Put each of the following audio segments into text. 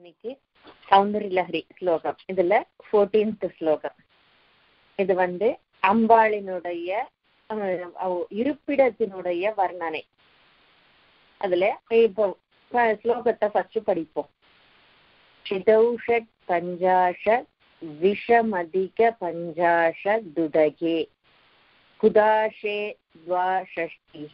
இன்னைக்கு சௌந்தர்யலஹரி ஸ்லோகம் இதுல ஃபோர்டீன்த் ஸ்லோகம் இது வந்து அம்பாளினுடைய அஹ், அவ- இருப்பிடத்தினுடைய வர்ணனை அதுல இப்போ ப- ஸ்லோகத்தை ஃபர்ஸ்ட் படிப்போம் சிதௌஷட் பஞ்சாஷத் விஷமதிக பஞ்சாஷத் துதகே குதாஷே द्वाषष्टिः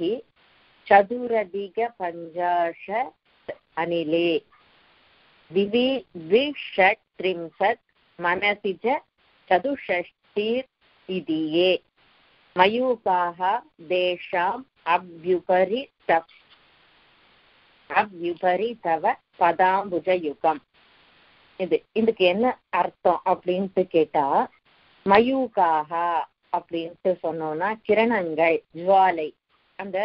चतुरधिकपञ्चाशत् अनिले दिवि द्विषट्त्रिंशत् मनसि च चतुष्षष्टिर् इति ये मयूकाः तेषाम् अभ्युपरि तव அவ்யுபரி தவ பதாம்புஜயுகம் இது இதுக்கு என்ன அர்த்தம் அப்படின்ட்டு கேட்டா மயூகாக அப்படின்ட்டு சொன்னோம்னா கிரணங்கள் ஜுவாலை அந்த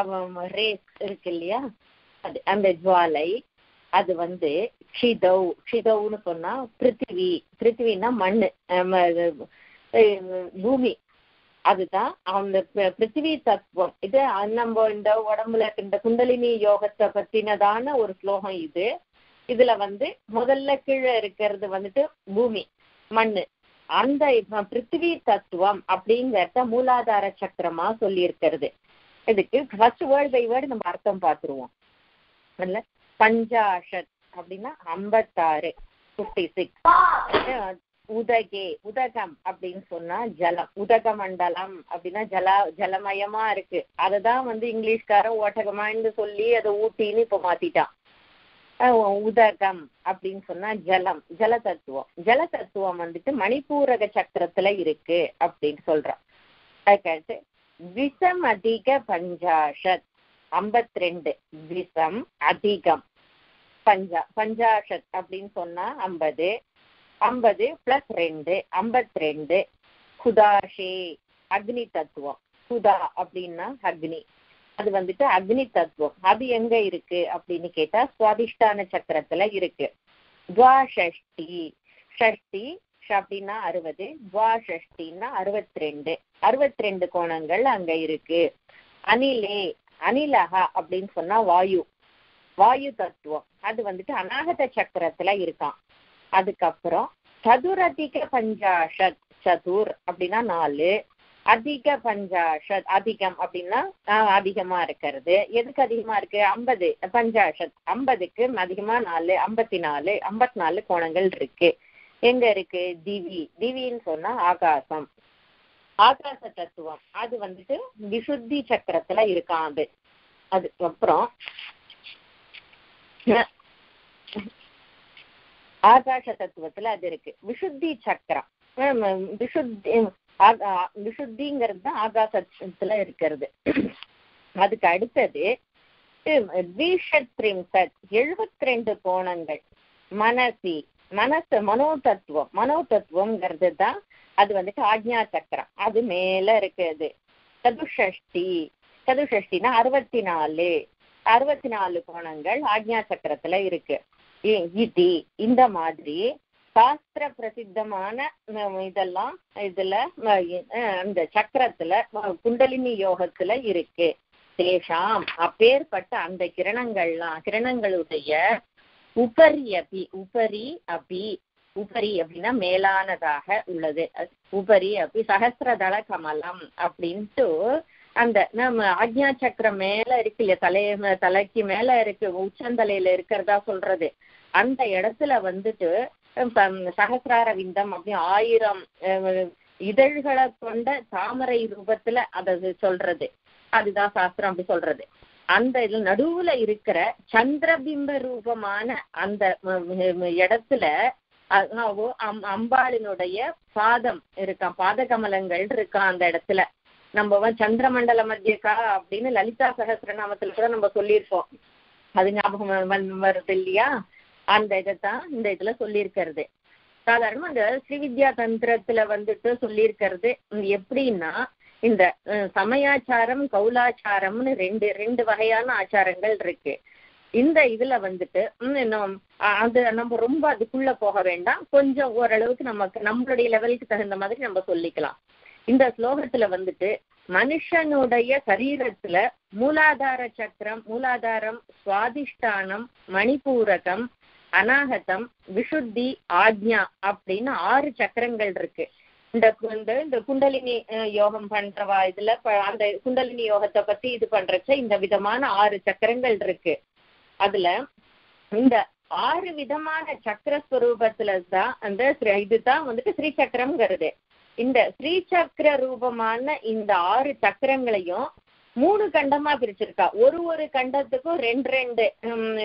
ரேஸ் இருக்கு இல்லையா அது அந்த ஜுவாலை அது வந்து க்ஷிதௌ க்ஷிதௌன்னு சொன்னா பிருத்திவி பிருத்திவின்னா மண்ணு ஆம், அது, அஹ், பூமி அதுதான் அந்த பி- பிருத்திவி தத்துவம் இது அஹ் நம்ம இந்த உடம்புல இந்த குண்டலினி யோகத்தை பத்தினதான ஒரு ஸ்லோகம் இது இதுல வந்து முதல்ல கீழே இருக்கிறது வந்துட்டு பூமி மண்ணு அந்த இப்ப பிருத்திவி தத்துவம் அப்படிங்கறத மூலாதார சக்கரமா சொல்லி இருக்கிறது இதுக்கு ஃபர்ஸ்ட் வேர்ட் பை வேர்டு நம்ம அர்த்தம் பார்த்துருவோம் அதுல பஞ்சாஷத் அப்படின்னா ஐம்பத்தாறு ஃபிஃப்டி சிக்ஸ் உதகே உதகம் அப்படின்னு சொன்னா ஜலம் உதக மண்டலம் அப்படின்னா ஜல ஜலமயமா இருக்கு அததான் வந்து இங்கிலீஷ்காரன் ஓட்டகமான்னு சொல்லி அதை ஊட்டின்னு இப்ப மாத்திட்டான் அஹ் உதகம் அப்படின்னு சொன்னா ஜலம் ஜல தத்துவம் ஜல தத்துவம் வந்துட்டு மணிப்பூரக சக்கரத்துல இருக்கு அப்படின்னு சொல்றான் அதுக்கடுத்து விஷம் அதிக பஞ்சாஷத் ஐம்பத்தி ரெண்டு விஷம் அதிகம் பஞ்சா பஞ்சாஷத் அப்படின்னு சொன்னா ஐம்பது ஐம்பது பிளஸ் ரெண்டு ஐம்பத்தி ரெண்டு குதாஷே அக்னி தத்துவம் குதா அப்படின்னா அக்னி அது வந்துட்டு அக்னி தத்துவம் அது எங்க இருக்கு அப்படின்னு கேட்டா சுவாதிஷ்டான சக்கரத்துல இருக்கு துவாஷஷ்டி ஷஷ்டி ஷ அப்படின்னா அறுபது துவாஷஷ்டின்னா அறுபத்தி ரெண்டு அறுபத்தி ரெண்டு கோணங்கள் அங்க இருக்கு அனிலே அனிலகா அப்படின்னு சொன்னா வாயு வாயு தத்துவம் அது வந்துட்டு அநாகத சக்கரத்துல இருக்கான் அதுக்கப்புறம் சதுரதிக பஞ்சாஷத் சதுர் அப்படின்னா நாலு அதிக பஞ்சாஷத் அதிகம் அப்படின்னா ஆஹ், அதிகமா இருக்கிறது எதுக்கு அதிகமா இருக்கு ஐம்பது பஞ்சாஷத் ஐம்பதுக்கு அதிகமா நாலு ஐம்பத்தி நாலு ஐம்பத்தி நாலு கோணங்கள் இருக்கு எங்க இருக்கு திவி திவின்னு சொன்னா ஆகாசம் ஆகாச தத்துவம் அது வந்துட்டு விசுத்தி சக்கரத்துல இருக்கான் அது அதுக்கப்புறம் ஆகாச தத்துவத்துல அது இருக்கு விசுத்தி சக்கரம் ஹம், விசுத்தி ஆ- ஆ- விசுத்திங்கிறது தான் ஆகாசத்துல இருக்கிறது அதுக்கு அடுத்தது த்ரீஷத்ரிம்சத் எழுபத்தி ரெண்டு கோணங்கள் மனசி மனசு மனோ தத்துவம் மனோ தத்துவம்ங்கிறது தான் அது வந்துட்டு ஆக்ஞா சக்கரம் அது மேல இருக்குது சதுஷஷ்டி சதுஷஷ்டினா அறுபத்தி நாலு அறுபத்தி நாலு கோணங்கள் ஆக்ஞா சக்கரத்துல இருக்கு இ- இது இந்த மாதிரி சாஸ்திர பிரசித்தமான உம், இதெல்லாம் இதுல அஹ், அந்த சக்கரத்துல அஹ், குண்டலினி யோகத்துல இருக்கு தேஷாம் அப்பேற்பட்ட அந்த கிரணங்கள்லாம் கிரணங்களுடைய உபரி அபி உபரி அபி உபரி அப்படின்னா மேலானதாக உள்ளது அஹ், உபரி அப்படி சகசிரதள கமலம் அப்படின்ட்டு அந்த நம்ம ஆக்ஞா சக்கரம் மேல இருக்கு இல்லையா தலைய தலைக்கு மேல இருக்கு உச்சந்தலையில இருக்கிறதா சொல்றது அந்த இடத்துல வந்துட்டு அஹ், ப- சகசிரார விந்தம் அப்படி ஆயிரம் அஹ், இதழ்களை கொண்ட தாமரை ரூபத்துல அதை சொல்றது அதுதான் சாஸ்திரம் அப்படி சொல்றது அந்த இதுல நடுவுல இருக்கிற சந்திரபிம்ப ரூபமான அந்த ம- ம- இடத்துல அதாவது அம்- அம்பாளினுடைய பாதம் இருக்கான் பாதகமலங்கள் இருக்கான் அந்த இடத்துல நம்ம வந்து சந்திரமண்டல மத்தியக்கா அப்படின்னு லலிதா சகசிரநாமத்துல கூட நம்ம சொல்லியிருப்போம் அது ஞாபகம் வ- வந்து வருது இல்லையா அந்த இதைத்தான் இந்த இதுல சொல்லியிருக்கிறது சாதாரணமா அந்த ஸ்ரீவித்யா தந்திரத்துல வந்துட்டு சொல்லியிருக்கிறது உம், எப்படின்னா இந்த அஹ், சமயாச்சாரம் கௌலாச்சாரம்னு ரெண்டு ரெண்டு வகையான ஆச்சாரங்கள் இருக்கு இந்த இதுல வந்துட்டு உம், இன்னும் அ- அது நம்ம ரொம்ப அதுக்குள்ள போக வேண்டாம் கொஞ்சம் ஓரளவுக்கு நமக்கு நம்மளுடைய லெவலுக்கு தகுந்த மாதிரி நம்ம சொல்லிக்கலாம் இந்த ஸ்லோகத்துல வந்துட்டு மனுஷனுடைய சரீரத்துல மூலாதார சக்கரம் மூலாதாரம் சுவாதிஷ்டானம் மணிபூரகம் அனாகதம் விசுத்தி ஆக்ஞா அப்படின்னு ஆறு சக்கரங்கள் இருக்கு இந்த இந்த இந்த குண்டலினி அஹ், யோகம் பண்றவா இதுல ப- அந்த குண்டலினி யோகத்தை பத்தி இது பண்றச்ச இந்த விதமான ஆறு சக்கரங்கள் இருக்கு அதுல இந்த ஆறு விதமான சக்கர ஸ்வரூபத்துல தான் அந்த ஸ்ரீ- இதுதான் வந்துட்டு ஸ்ரீ சக்கரம்ங்கிறது இந்த ஸ்ரீ சக்கர ரூபமான இந்த ஆறு சக்கரங்களையும் மூணு கண்டமா பிரிச்சிருக்கா ஒரு ஒரு கண்டத்துக்கும் ரெண்டு ரெண்டு ஹம்,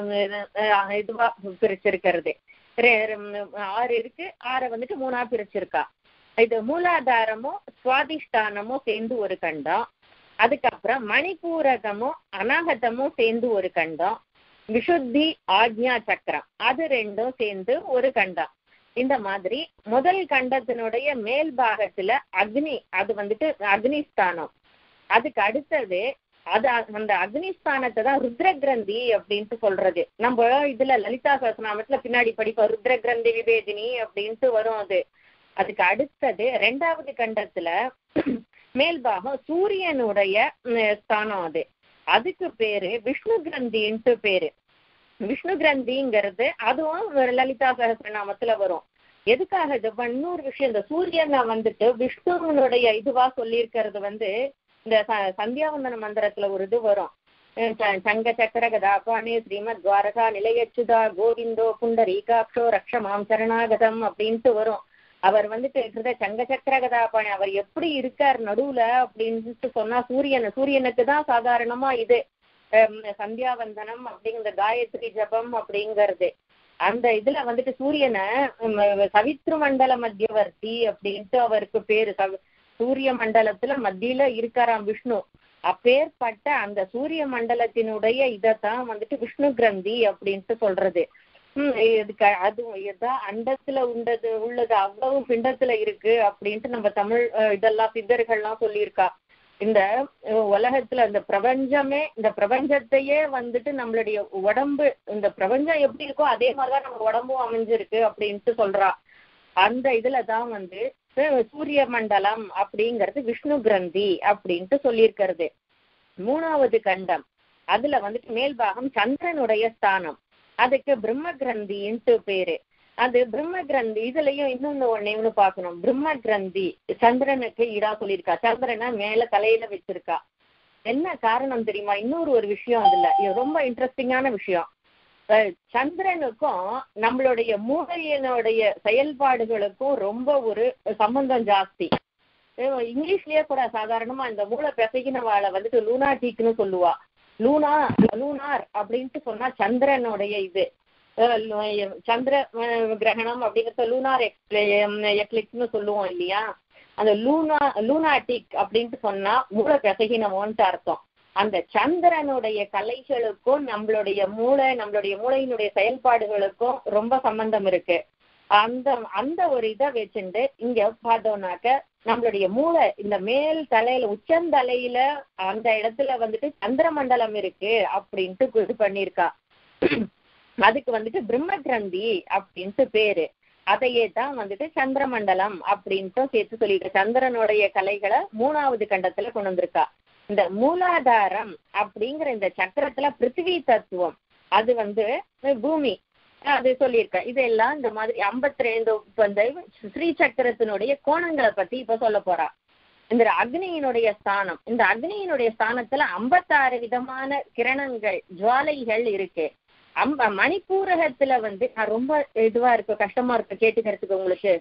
அஹ், இதுவா பிரிச்சிருக்கிறது ரெ- ரெ- ஆறு இருக்கு ஆறை வந்துட்டு மூணா பிரிச்சிருக்கா இது மூலாதாரமும் சுவாதிஷ்டானமும் சேர்ந்து ஒரு கண்டம் அதுக்கப்புறம் மணிபூரகமும் அனாகதமும் சேர்ந்து ஒரு கண்டம் விசுத்தி ஆக்ஞா சக்கரம் அது ரெண்டும் சேர்ந்து ஒரு கண்டம் இந்த மாதிரி முதல் கண்டத்தினுடைய மேல் பாகத்துல அக்னி அது வந்துட்டு அக்னிஸ்தானம் அதுக்கு அடுத்தது அது அ- அந்த அக்னிஸ்தானத்தை தான் ருத்ர கிரந்தி அப்படின்ட்டு சொல்றது நம்ம இதுல லலிதா சகஸ்ரநாமத்துல பின்னாடி படிப்போம் ருத்ர கிரந்தி விவேதினி அப்படின்ட்டு வரும் அது அதுக்கு அடுத்தது ரெண்டாவது கண்டத்துல மேல்பாகம் சூரியனுடைய ம், ஸ்தானம் அது அதுக்கு பேரு விஷ்ணு கிரந்தின்ட்டு பேரு விஷ்ணு கிரந்திங்கிறது அதுவும் ஒரு லலிதா சகஸ்ரநாமத்துல வரும் எதுக்காக இது இப்ப இன்னொரு விஷயம் இந்த சூரியனை வந்துட்டு விஷ்ணுவனுடைய இதுவா சொல்லியிருக்கிறது வந்து இந்த ச- சந்தியாவந்தன மந்திரத்துல ஒரு இது வரும் அஹ் ச- சங்க சக்கர கதாபாணி ஸ்ரீமத் துவாரகா நிலையச்சுதா கோவிந்தோ புண்டரீகாட்சோ ரக்ஷமாம் சரணாகதம் அப்படின்ட்டு வரும் அவர் வந்துட்டு இருக்கிற சங்க சக்கர கதாபாணி அவர் எப்படி இருக்கார் நடுவுல அப்படின்ட்டு சொன்னா சூரியன் சூரியனுக்கு தான் சாதாரணமா இது ஹம், சந்தியாவந்தனம் அப்படிங்கிற காயத்ரி ஜபம் அப்படிங்கிறது அந்த இதுல வந்துட்டு சூரியனை ஹம், சவித்ரு மண்டல மத்தியவர்த்தி அப்படின்ட்டு அவருக்கு பேரு சவி- சூரிய மண்டலத்துல மத்தியில இருக்காராம் விஷ்ணு அப்பேற்பட்ட அந்த சூரிய மண்டலத்தினுடைய இதத்தான் வந்துட்டு விஷ்ணு கிரந்தி அப்படின்ட்டு சொல்றது ஹம், இதுக்கு அது எதா அண்டத்துல உண்டது உள்ளது அவ்வளவு பிண்டத்துல இருக்கு அப்படின்ட்டு நம்ம தமிழ் அஹ், இதெல்லாம் சித்தர்கள்லாம் சொல்லியிருக்கா இந்த அஹ், உலகத்துல இந்த பிரபஞ்சமே இந்த பிரபஞ்சத்தையே வந்துட்டு நம்மளுடைய உடம்பு இந்த பிரபஞ்சம் எப்படி இருக்கோ அதே மாதிரிதான் நம்ம உடம்பும் அமைஞ்சிருக்கு அப்படின்ட்டு சொல்றா அந்த இதுல தான் வந்து அஹ், சூரிய மண்டலம் அப்படிங்கிறது விஷ்ணு கிரந்தி அப்படின்ட்டு சொல்லியிருக்கிறது மூணாவது கண்டம் அதுல வந்துட்டு மேல்பாகம் சந்திரனுடைய ஸ்தானம் அதுக்கு பிரம்ம கிரந்தின்ட்டு பேரு அது பிரம்ம கிரந்தி இதுலயும் இன்னொன்னு ஒண்ணே ஒண்ணு பார்க்கணும் பிரம்ம கிரந்தி சந்திரனுக்கு ஈடா சொல்லியிருக்கா சந்திரனை மேல தலையில வச்சிருக்கா என்ன காரணம் தெரியுமா இன்னொரு ஒரு விஷயம் அதுல இது ரொம்ப இன்ட்ரெஸ்டிங்கான விஷயம் அஹ் சந்திரனுக்கும் நம்மளுடைய மூளையினுடைய செயல்பாடுகளுக்கும் ரொம்ப ஒரு சம்பந்தம் ஜாஸ்தி அஹ் இங்கிலீஷ்லயே கூட சாதாரணமா இந்த மூளை பிசைகினவாளை வந்துட்டு லூனாட்டிக்னு சொல்லுவா லூனா லூனார் அப்படின்ட்டு சொன்னா சந்திரனுடைய இது அஹ் லு- சந்திர அஹ் கிரகணம் அப்படிங்கறத லூனார் எக்லிக்ஸ்னு சொல்லுவோம் இல்லையா அந்த லூனா லூனாட்டிக் அப்படின்ட்டு சொன்னா மூளை பிசகினமோன்ட்டு அர்த்தம் அந்த சந்திரனுடைய கலைகளுக்கும் நம்மளுடைய மூளை நம்மளுடைய மூளையினுடைய செயல்பாடுகளுக்கும் ரொம்ப சம்பந்தம் இருக்கு அந்த அந்த ஒரு இதை வச்சுட்டு இங்க பார்த்தோம்னாக்க நம்மளுடைய மூளை இந்த மேல் தலையில உச்சந்தலையில அந்த இடத்துல வந்துட்டு சந்திரமண்டலம் இருக்கு அப்படின்ட்டு இது பண்ணியிருக்கா அதுக்கு வந்துட்டு பிரம்ம கிரந்தி அப்படின்ட்டு பேரு அதையே தான் வந்துட்டு சந்திரமண்டலம் அப்படின்ட்டு சேர்த்து சொல்லிட்டு சந்திரனுடைய கலைகளை மூணாவது கண்டத்துல கொண்டு வந்திருக்கா இந்த மூலாதாரம் அப்படிங்கிற இந்த சக்கரத்துல பிருத்திவி தத்துவம் அது வந்து பூமி அது சொல்லியிருக்கேன் இதெல்லாம் இந்த மாதிரி ஐம்பத்தி ரெண்டு இப்ப இந்த ஸ்ரீ சக்கரத்தினுடைய கோணங்களை பத்தி இப்ப சொல்ல போறா இந்த அக்னியினுடைய ஸ்தானம் இந்த அக்னியினுடைய ஸ்தானத்துல ஐம்பத்தாறு விதமான கிரணங்கள் ஜுவாலைகள் இருக்கு அம்ப மணிப்பூரகத்துல வந்து நான் ரொம்ப இதுவா இருக்கு கஷ்டமா இருக்கு கேட்டுக்கிறதுக்கு உங்களுக்கு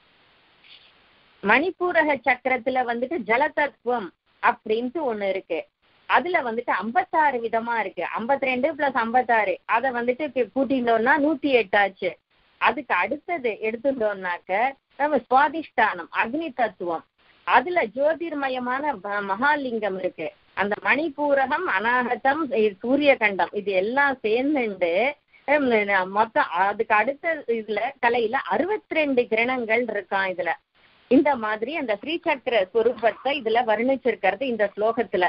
மணிப்பூரக சக்கரத்துல வந்துட்டு ஜலதத்துவம் அப்படின்ட்டு ஒண்ணு இருக்கு அதுல வந்துட்டு ஐம்பத்தாறு விதமா இருக்கு ஐம்பத்தி ரெண்டு பிளஸ் ஐம்பத்தாறு அதை வந்துட்டு இப்ப கூட்டிட்டோம்னா நூத்தி எட்டு ஆச்சு அதுக்கு அடுத்தது எடுத்துட்டோம்னாக்க நம்ம சுவாதிஷ்டானம் அக்னி தத்துவம் அதுல ஜோதிர்மயமான ம- மகாலிங்கம் இருக்கு அந்த மணிபூரகம் அநாகதம் இ- சூரியகண்டம் இது எல்லாம் சேர்ந்துண்டு ஹம், ந- மொத்தம் அதுக்கு அடுத்த இதுல கலையில அறுபத்தி ரெண்டு கிரணங்கள் இருக்கான் இதுல இந்த மாதிரி அந்த ஸ்ரீசக்கர ஸ்வரூபத்தை இதுல வர்ணிச்சிருக்கிறது இந்த ஸ்லோகத்துல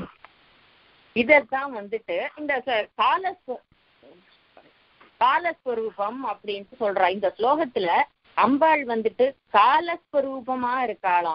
இதத்தான் வந்துட்டு இந்த ச- காலஸ்வ காலஸ்வரூபம் அப்படின்ட்டு சொல்றா இந்த ஸ்லோகத்துல அம்பாள் வந்துட்டு காலஸ்வரூபமா இருக்காளாம்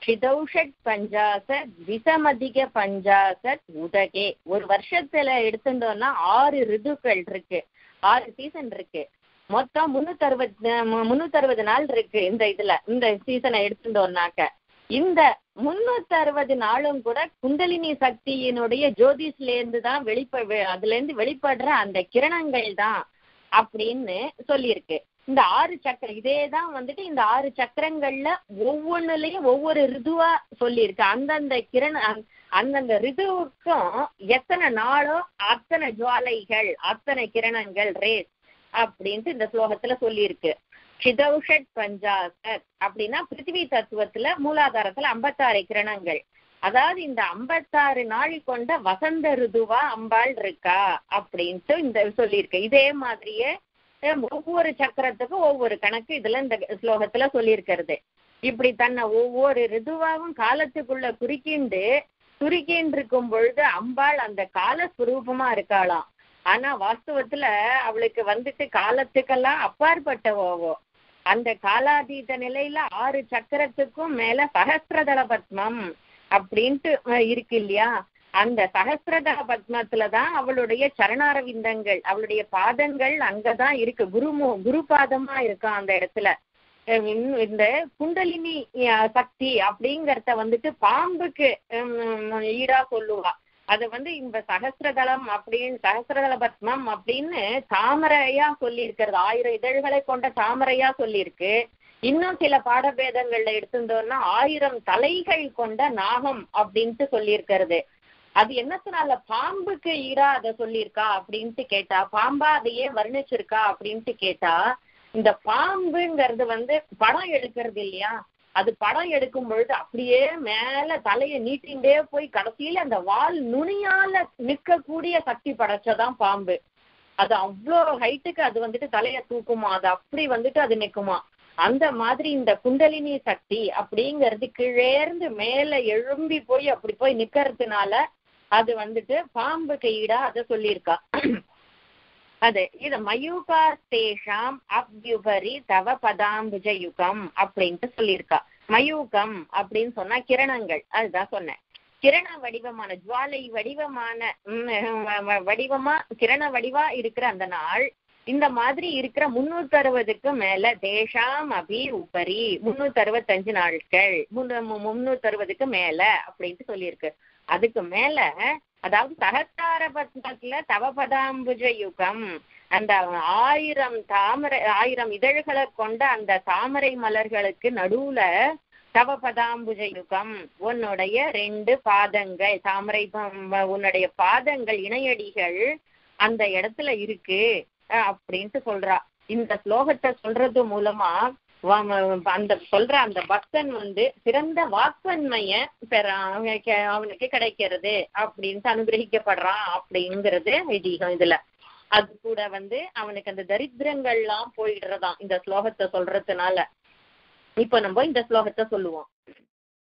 ஷிதௌஷட் பஞ்சாசத் விசமதிக பஞ்சாசத் உதகே ஒரு வருஷத்துல எடுத்துட்டோம்னா ஆறு ரிதுக்கள் இருக்கு ஆறு சீசன் இருக்கு மொத்தம் முன்னூத்தி அறுபது முன்னூத்தி அறுபது நாள் இருக்கு இந்த இதுல இந்த சீசனை எடுத்துட்டோம்னாக்க இந்த முன்னூத்தி அறுபது நாளும் கூட குண்டலினி சக்தியினுடைய ஜோதிஷ்ல இருந்து தான் வெளிப்ப வெ- அதுல இருந்து வெளிப்படுற அந்த கிரணங்கள் தான் அப்படின்னு சொல்லியிருக்கு இந்த ஆறு சக்கரம் இதே தான் வந்துட்டு இந்த ஆறு சக்கரங்கள்ல ஒவ்வொன்றுலயும் ஒவ்வொரு ரிதுவா சொல்லியிருக்கு அந்தந்த கிரண அந்த- அந்தந்த ரிதுவுக்கும் எத்தனை நாளோ அத்தனை ஜுவாலைகள் அத்தனை கிரணங்கள் ரேஸ் அப்படின்ட்டு இந்த ஸ்லோகத்துல சொல்லியிருக்கு சிதௌஷட் பஞ்சாசத் அப்படின்னா பிருத்திவி தத்துவத்துல மூலாதாரத்துல ஐம்பத்தாறு கிரணங்கள் அதாவது இந்த ஐம்பத்தாறு நாள் கொண்ட வசந்த ருதுவா அம்பாள் இருக்கா அப்படின்ட்டு இந்த சொல்லியிருக்கு இதே மாதிரியே அஹ், ஒவ்வொரு சக்கரத்துக்கும் ஒவ்வொரு கணக்கு இதுல இந்த ஸ்லோகத்துல சொல்லியிருக்கிறது இப்படி தன்னை ஒவ்வொரு ரிதுவாவும் காலத்துக்குள்ள குறுக்கிண்டு சுருக்கின்னு இருக்கும் பொழுது அம்பாள் அந்த கால சுரூபமா இருக்காளாம் ஆனா வாஸ்தவத்துல அவளுக்கு வந்துட்டு காலத்துக்கெல்லாம் அப்பாற்பட்டவோவோ அந்த காலாதீத நிலையில ஆறு சக்கரத்துக்கும் மேல சகஸ்ரதள பத்மம் அப்படின்ட்டு அஹ், இருக்கு இல்லையா அந்த சகஸ்ரதள பத்மத்துல தான் அவளுடைய சரணாரவிந்தங்கள் அவளுடைய பாதங்கள் அங்கதான் இருக்கு குருமு குரு பாதமா இருக்கா அந்த இடத்துல அஹ் இன்- இந்த குண்டலினி அஹ், சக்தி அப்படிங்கறத வந்துட்டு பாம்புக்கு ஹம், ஈடா சொல்லுவா அத வந்து இந்த சகஸ்ரதளம் அப்படின்னு சகஸ்ரதள பத்மம் அப்படின்னு தாமரையா சொல்லி இருக்கிறது ஆயிரம் இதழ்களை கொண்ட தாமரையா சொல்லியிருக்கு இன்னும் சில பாடபேதங்கள்ல எடுத்திருந்தோம்னா ஆயிரம் தலைகள் கொண்ட நாகம் அப்படின்ட்டு சொல்லியிருக்கிறது அது என்னத்தினால பாம்புக்கு ஈடா அதை சொல்லியிருக்கா அப்படின்ட்டு கேட்டா பாம்பா அதையே வர்ணிச்சிருக்கா அப்படின்ட்டு கேட்டா இந்த பாம்புங்கிறது வந்து படம் எடுக்கிறது இல்லையா அது படம் எடுக்கும் பொழுது அப்படியே மேல தலையை நீட்டிண்டே போய் கடைசியில அந்த வால் நுனியால நிற்கக்கூடிய சக்தி படைச்சதான் பாம்பு அது அவ்வளோ ஹைட்டுக்கு அது வந்துட்டு தலையை தூக்குமா அது அப்படி வந்துட்டு அது நிக்குமா அந்த மாதிரி இந்த குண்டலினி சக்தி அப்படிங்கிறது கீழேர்ந்து மேல எழும்பி போய் அப்படி போய் நிக்கிறதுனால அது வந்துட்டு பாம்புக்கு ஈடா அதை சொல்லியிருக்கா அது இது மயூகாஸ்தேஷாம் அப்யுபரி தவ பதாம்புஜ யுகம் அப்படின்ட்டு சொல்லியிருக்கா மயூகம் அப்படின்னு சொன்னா கிரணங்கள் அதுதான் சொன்னேன் கிரண வடிவமான ஜுவாலை வடிவமான ம், வ- வ- வடிவமா கிரண வடிவா இருக்கிற அந்த நாள் இந்த மாதிரி இருக்கிற முன்னூத்தி அறுபதுக்கு மேல தேஷாம் அபி உபரி முன்னூத்தி அறுபத்தஞ்சு நாட்கள் முன்னூத்தி அறுபதுக்கு மேல அப்படின்ட்டு சொல்லியிருக்கு அதுக்கு மேல அதாவது சகஸ்தார பத்மத்துல தவபதாம்புஜ யுகம் அந்த ஆயிரம் தாமரை ஆயிரம் இதழ்களை கொண்ட அந்த தாமரை மலர்களுக்கு நடுவுல தவபதாம்புஜ யுகம் உன்னுடைய ரெண்டு பாதங்கள் தாமரை ப- உன்னுடைய பாதங்கள் இணையடிகள் அந்த இடத்துல இருக்கு அஹ் அப்படின்ட்டு சொல்றா இந்த ஸ்லோகத்தை சொல்றது மூலமா வ- அந்த சொல்ற அந்த பக்தன் வந்து சிறந்த வாக்வன்மைய பெற அவனுக்கு அவனுக்கு கிடைக்கிறது அப்படின்ட்டு அனுகிரகிக்கப்படுறான் அப்படிங்கிறது ஐதீகம் இதுல அது கூட வந்து அவனுக்கு அந்த தரித்திரங்கள்லாம் போயிடுறதாம் இந்த ஸ்லோகத்தை சொல்றதுனால இப்ப நம்ம இந்த ஸ்லோகத்தை சொல்லுவோம்